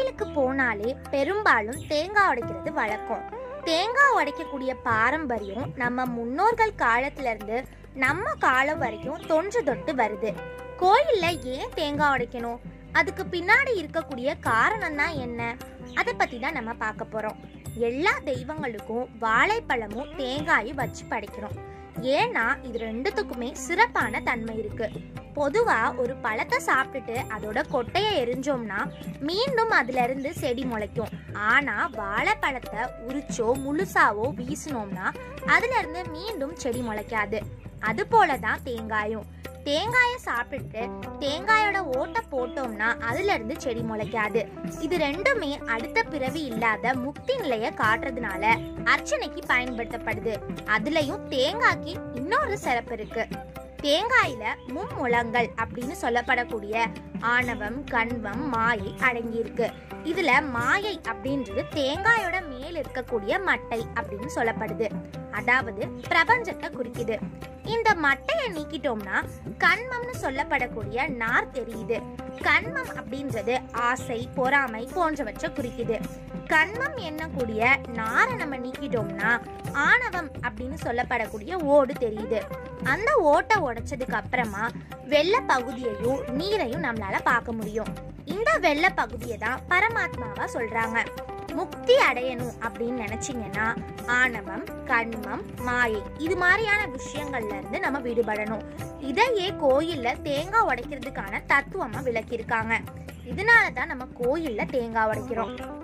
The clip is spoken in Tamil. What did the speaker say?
கோயிலுக்கு போனாலே பெரும்பாலும் தேங்காய் உடைக்கிறது வழக்கம் தேங்காய் உடைக்கக்கூடிய பாரம்பரியம் நம்ம முன்னோர்கள் காலத்துல இருந்து நம்ம காலம் வரைக்கும் தொன்று தொட்டு வருது கோயில்ல ஏன் தேங்காய் உடைக்கணும் அதுக்கு பின்னாடி இருக்கக்கூடிய காரணம் தான் என்ன அதை பத்தி தான் நம்ம பார்க்க போறோம் எல்லா தெய்வங்களுக்கும் வாழைப்பழமும் தேங்காயும் வச்சு படைக்கிறோம் ஏன்னா இது ரெண்டுத்துக்குமே சிறப்பான தன்மை இருக்கு பொதுவா ஒரு பழத்தை சாப்பிட்டுட்டு அதோட கொட்டையை எரிஞ்சோம்னா மீண்டும் அதுல இருந்து செடி முளைக்கும் ஆனா வாழைப்பழத்தை உரிச்சோ முழுசாவோ வீசினோம்னா அதுல இருந்து மீண்டும் செடி முளைக்காது அது போலதான் தேங்காயும் தேங்காயை சாப்பிட்டுட்டு தேங்காயோட ஓட்டை போட்டோம்னா அதுல இருந்து செடி முளைக்காது இது ரெண்டுமே அடுத்த பிறவி இல்லாத முக்தி நிலைய காட்டுறதுனால அர்ச்சனைக்கு பயன்படுத்தப்படுது அதுலயும் தேங்காய்க்கு இன்னொரு சிறப்பு இருக்கு தேங்காயில மும்முழங்கள் அப்படின்னு சொல்லப்படக்கூடிய ஆணவம் கண்வம் மாயை அடங்கியிருக்கு இதுல மாயை அப்படின்றது தேங்காயோட மேல் இருக்கக்கூடிய மட்டை அப்படின்னு சொல்லப்படுது அதாவது பிரபஞ்சத்தை குறிக்குது இந்த மட்டையை நீக்கிட்டோம்னா கண்மம்னு சொல்லப்படக்கூடிய நார் தெரியுது கண்மம் அப்படின்றது ஆசை பொறாமை போன்றவற்றை குறிக்குது கண்மம் எண்ணக்கூடிய நாரை நம்ம நீக்கிட்டோம்னா ஆணவம் அப்படின்னு சொல்லப்படக்கூடிய ஓடு தெரியுது அந்த ஓட்டை உடைச்சதுக்கு அப்புறமா வெள்ளை பகுதியையும் நீரையும் நம்மளால பார்க்க முடியும் இந்த வெள்ளை பகுதியை தான் பரமாத்மாவா சொல்றாங்க முக்தி அடையணும் அப்படின்னு நினைச்சீங்கன்னா ஆணவம் கண்மம் மாயை இது மாதிரியான விஷயங்கள்ல இருந்து நம்ம விடுபடணும் இதையே கோயில்ல தேங்காய் உடைக்கிறதுக்கான தத்துவமா விளக்கியிருக்காங்க இதனால தான் நம்ம கோயில்ல தேங்காய் உடைக்கிறோம்